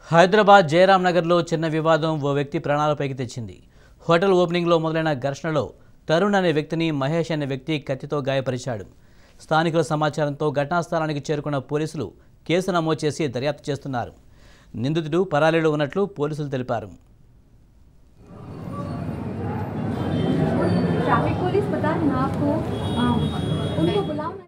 హైదరాబాద్ జయరాం నగర్లో చిన్న వివాదం ఓ వ్యక్తి ప్రాణాలపైకి తెచ్చింది హోటల్ ఓపెనింగ్లో మొదలైన ఘర్షణలో తరుణ్ అనే వ్యక్తిని మహేష్ అనే వ్యక్తి కత్తితో గాయపరిచాడు స్థానికుల సమాచారంతో ఘటనా స్థలానికి చేరుకున్న పోలీసులు కేసు నమోదు చేసి దర్యాప్తు చేస్తున్నారు నిందితుడు పరారీలో ఉన్నట్లు పోలీసులు తెలిపారు ट्रैफिक पुलिस पता है ना आपको आ, उनको बुलाओ ना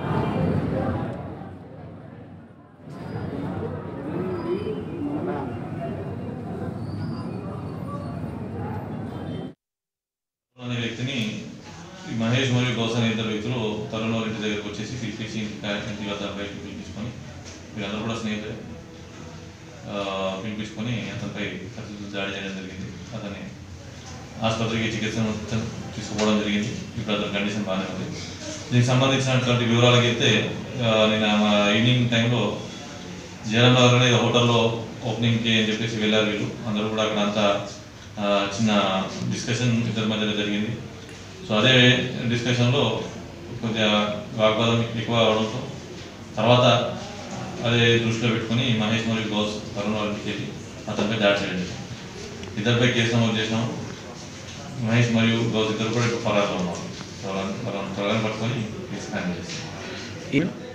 అనే వ్యక్తిని ఈ మహేష్ మరియు గౌసన్ ఇద్దరు వ్యక్తులు తరుణ్ వాళ్ళ ఇంటి దగ్గరకు వచ్చేసి పిలిపించి ఇంటి ఇంటి వద్ద బయటకు పిలిపించుకొని వీళ్ళందరూ కూడా స్నేహితులే ఆ, పిలిపించుకొని అతనిపై కత్తితో దాడి చేయడం జరిగింది అతన్ని ఆసుపత్రికి చికిత్స తీసుకుపోవడం జరిగింది ఇప్పుడు అతని కండిషన్ బాగానే ఉంది దీనికి సంబంధించినటువంటి వివరాలకి అయితే ఆ, నేను ఆ ఈవినింగ్ టైంలో జయరాం నగర్ అనే హోటల్లో ఓపెనింగ్కి అని చెప్పేసి వెళ్ళారు వీళ్ళు అందరూ కూడా అక్కడ అంతా ఆ, చిన్న డిస్కషన్ ఇద్దరి మధ్యలో జరిగింది సో అదే డిస్కషన్లో కొద్దిగా వాగ్వాదం ఎక్కువ అవడంతో తర్వాత అదే దృష్టిలో పెట్టుకొని మహేష్ మరియు గౌస్ తరుణ్ వాళ్ళ ఇంటికి వెళ్ళి అతనిపై దాడి చేయడం జరిగింది. ఇద్దరిపై కేసు నమోదు చేసినాము మహేష్ మరియు గౌస్ ఇద్దరు కూడా ఇప్పుడు ఫరారులో ఉన్నారు వాళ్ళని వాళ్ళని త్వరగా పట్టుకొని కేసు హ్యాండిల్ చేస్తాం